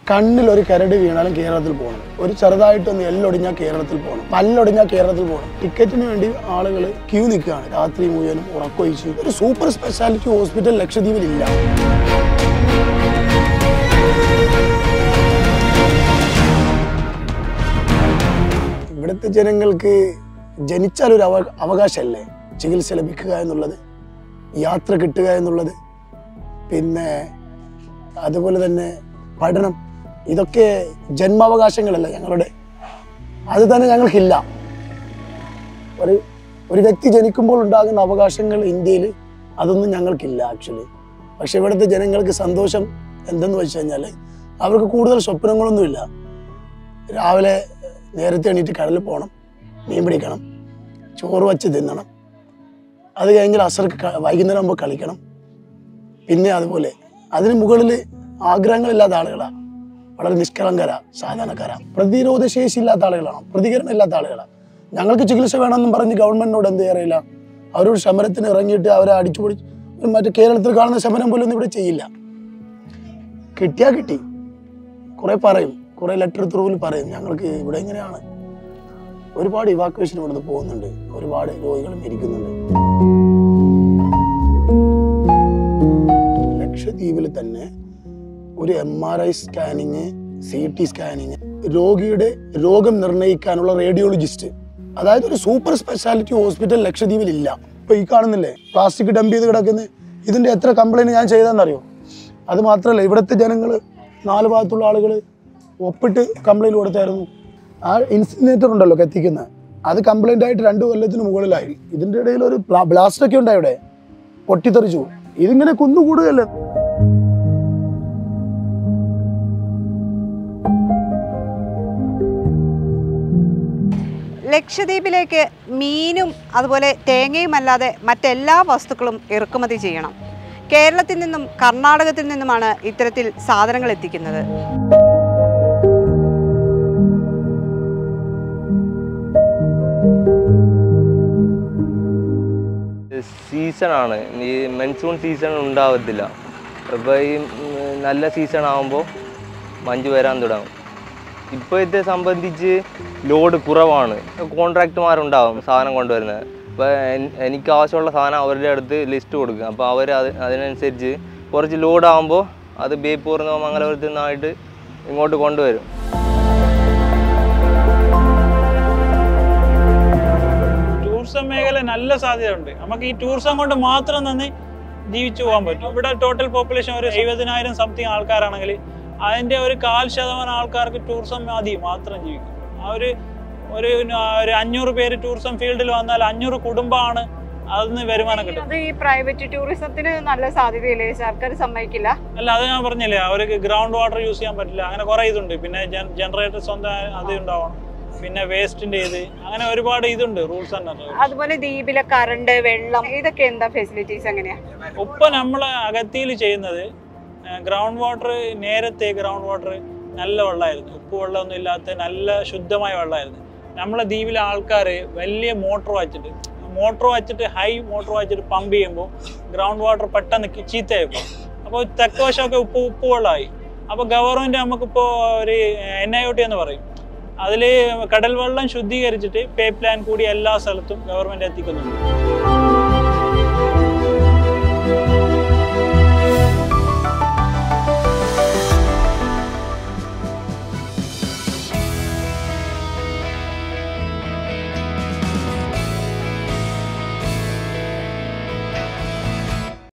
കണ്ണിൽ ഒരു കരട് വീണാലും കേരളത്തിൽ പോകണം ഒരു ചെറുതായിട്ടൊന്ന് എല്ലൊടിഞ്ഞാൽ കേരളത്തിൽ പോകണം പല്ലൊടിഞ്ഞാൽ കേരളത്തിൽ പോകണം ടിക്കറ്റിന് വേണ്ടി ആളുകൾ ക്യൂ നിൽക്കുകയാണ് രാത്രി മുഴുവനും ഉറക്കൊഴിച്ച് ഒരു സൂപ്പർ സ്പെഷ്യാലിറ്റി ഹോസ്പിറ്റൽ ലക്ഷദ്വീപിലില്ല ഇവിടുത്തെ ജനങ്ങൾക്ക് ജനിച്ചാൽ ഒരു അവ അവകാശമല്ലേ ചികിത്സ ലഭിക്കുക എന്നുള്ളത് യാത്ര കിട്ടുക എന്നുള്ളത് പിന്നെ അതുപോലെ തന്നെ പഠനം ഇതൊക്കെ ജന്മാവകാശങ്ങളല്ല ഞങ്ങളുടെ അത് തന്നെ ഞങ്ങൾക്കില്ല ഒരു ഒരു വ്യക്തി ജനിക്കുമ്പോൾ ഉണ്ടാകുന്ന അവകാശങ്ങൾ ഇന്ത്യയിൽ അതൊന്നും ഞങ്ങൾക്കില്ല ആക്ച്വലി പക്ഷെ ഇവിടുത്തെ ജനങ്ങൾക്ക് സന്തോഷം എന്തെന്ന് വെച്ച് കഴിഞ്ഞാൽ അവർക്ക് കൂടുതൽ സ്വപ്നങ്ങളൊന്നുമില്ല രാവിലെ നേരത്തെ എണീറ്റ് കടലിൽ പോകണം മീൻ പിടിക്കണം ചോറ് വച്ച് തിന്നണം അത് കഴിഞ്ഞാൽ അസർക്ക് ക- വൈകുന്നേരം ആകുമ്പോൾ കളിക്കണം പിന്നെ അതുപോലെ അതിന് മുകളിൽ ആഗ്രഹങ്ങളില്ലാത്ത ആളുകളാണ് വളരെ നിഷ്കളങ്കര സാധാരണക്കാരാ പ്രതിരോധ ശേഷി ഇല്ലാത്ത ആളുകളാണ് പ്രതികരണം ഇല്ലാത്ത ആളുകളാണ് ഞങ്ങൾക്ക് ചികിത്സ വേണമെന്നും പറഞ്ഞ് ഗവൺമെന്റിനോട് എന്ത് അറിയില്ല അവരോട് സമരത്തിന് ഇറങ്ങിയിട്ട് അവരെ അടിച്ചു പൊടി മറ്റു കേരളത്തിൽ കാണുന്ന സമരം പോലും ഒന്നും ഇവിടെ ചെയ്യില്ല കിട്ടിയാ കിട്ടി കുറെ പറയും കുറെ ലെറ്റർ ത്രൂവിൽ പറയും ഞങ്ങൾക്ക് ഇവിടെ ഇങ്ങനെയാണ് ഒരുപാട് ഇവാക്വേഷൻ ഇവിടുന്ന് പോകുന്നുണ്ട് ഒരുപാട് രോഗികൾ മരിക്കുന്നുണ്ട് ലക്ഷദ്വീപിൽ തന്നെ ഒരു M R I scanning C T scanning രോഗിയുടെ രോഗം നിർണ്ണയിക്കാനുള്ള റേഡിയോളജിസ്റ്റ് അതായത് ഒരു സൂപ്പർ സ്പെഷ്യാലിറ്റി ഹോസ്പിറ്റൽ ലക്ഷദ്വീപിൽ ഇല്ല ഇപ്പൊ ഈ കാണുന്നില്ലേ പ്ലാസ്റ്റിക് ഡംപ് ചെയ്ത് കിടക്കുന്ന ഇതിന്റെ എത്ര കംപ്ലൈന്റ് ഞാൻ ചെയ്തെന്നറിയോ അത് മാത്രമല്ല ഇവിടുത്തെ ജനങ്ങൾ നാല് ഭാഗത്തുള്ള ആളുകൾ ഒപ്പിട്ട് കംപ്ലൈന്റ് കൊടുത്തായിരുന്നു ആ ഇൻസിനേറ്റർ ഉണ്ടല്ലോ കത്തിക്കുന്ന അത് കംപ്ലൈന്റ് ആയിട്ട് രണ്ടു കൊല്ലത്തിന് മുകളിലായി ഇതിന്റെ ഇടയിൽ ഒരു ബ്ലാസ്റ്റ് ഒക്കെ ഉണ്ടായി ഇവിടെ പൊട്ടിത്തെറിച്ചു ഇതിങ്ങനെ കുന്നുകൂടുകയല്ലേ ലക്ഷദ്വീപിലേക്ക് മീനും അതുപോലെ തേങ്ങയും അല്ലാതെ മറ്റെല്ലാ വസ്തുക്കളും ഇറക്കുമതി ചെയ്യണം കേരളത്തിൽ നിന്നും കർണാടകത്തിൽ നിന്നുമാണ് ഇത്തരത്തിൽ സാധനങ്ങൾ എത്തിക്കുന്നത് സീസണാണ് ഈ മൺസൂൺ സീസൺ ഉണ്ടാവത്തില്ല അപ്പോൾ ഈ ഉം, നല്ല സീസൺ ആകുമ്പോൾ മഞ്ഞ് വരാൻ തുടങ്ങും ഇപ്പോഴത്തെ സംബന്ധിച്ച് ലോഡ് കുറവാണ് കോൺട്രാക്റ്റുമാരുണ്ടാവും സാധനം കൊണ്ടുവരുന്നത് അപ്പോൾ എനിക്ക് ആവശ്യമുള്ള സാധനം അവരുടെ അടുത്ത് ലിസ്റ്റ് കൊടുക്കുക അപ്പോൾ അവർ അത് അതിനനുസരിച്ച് കുറച്ച് ലോഡ് ആകുമ്പോൾ അത് ബേപ്പൂർന്നോ മംഗലപുരത്തു നിന്നായിട്ട് ഇങ്ങോട്ട് കൊണ്ടുവരും ടൂറിസം മേഖല നല്ല സാധ്യതയുണ്ട് നമുക്ക് ഈ ടൂറിസം കൊണ്ട് മാത്രം തന്നെ ജീവിച്ചു പോകാൻ പറ്റും ഇവിടെ ടോട്ടൽ പോപ്പുലേഷൻ ഒരു എഴുപതിനായിരം സംതിങ് ആൾക്കാരാണെങ്കിൽ അതിന്റെ ഒരു കാൽ ശതമാനം ആൾക്കാർക്ക് ടൂറിസം മതി മാത്രം ജീവിക്കും ആ ഒരു ഒരു ഒരു അഞ്ഞൂറ് പേര് ടൂറിസം ഫീൽഡിൽ വന്നാൽ അഞ്ഞൂറ് കുടുംബമാണ് അതിന് വരുമാനം കിട്ടും അത് ഈ പ്രൈവറ്റ് ടൂറിസത്തിന് നല്ല സാധ്യതയില്ലേ സർക്കാർ സമ്മതിക്കില്ല അല്ല അത് ഞാൻ പറഞ്ഞില്ലേ അവർക്ക് ഗ്രൗണ്ട് വാട്ടർ യൂസ് ചെയ്യാൻ പറ്റില്ല അങ്ങനെ കുറെ ഇതുണ്ട് പിന്നെ ജനറേറ്റർ സ്വന്തം അത് ഉണ്ടാവണം പിന്നെ വേസ്റ്റിന്റെ ഇത് അങ്ങനെ ഒരുപാട് ഇതുണ്ട് റൂൾസ് ആൻഡ് അതുപോലെ ദ്വീപിലെ കറണ്ട് വെള്ളം ഇതൊക്കെ എന്താ ഫെസിലിറ്റീസ് എങ്ങനെയാ ഇപ്പൊ നമ്മൾ അകത്തിയിൽ ചെയ്യുന്നത് ഗ്രൗണ്ട് വാട്ടർ നേരത്തെ ഗ്രൗണ്ട് വാട്ടർ നല്ല വെള്ളമായിരുന്നു ഉപ്പ് വെള്ളമൊന്നും ഇല്ലാത്ത നല്ല ശുദ്ധമായ വെള്ളമായിരുന്നു നമ്മളെ ദ്വീപിലെ ആൾക്കാർ വലിയ മോട്ടോർ വച്ചിട്ട് മോട്ടോർ വച്ചിട്ട് ഹൈ മോട്ടോർ വച്ചിട്ട് പമ്പ് ചെയ്യുമ്പോൾ ഗ്രൗണ്ട് വാട്ടർ പെട്ടെന്ന് കി- ചീത്തയായിപ്പോൾ അപ്പോൾ തെക്ക് വശമൊക്കെ ഉപ്പ് ഉപ്പ് വെള്ളമായി അപ്പോൾ ഗവൺമെൻറ് നമുക്കിപ്പോൾ ഒരു എൻ ഐ ഒ ടി എന്ന് പറയും അതിൽ കടൽ വെള്ളം ശുദ്ധീകരിച്ചിട്ട് പൈപ്പ് ലൈൻ കൂടി എല്ലാ സ്ഥലത്തും ഗവൺമെൻറ് എത്തിക്കുന്നുണ്ട്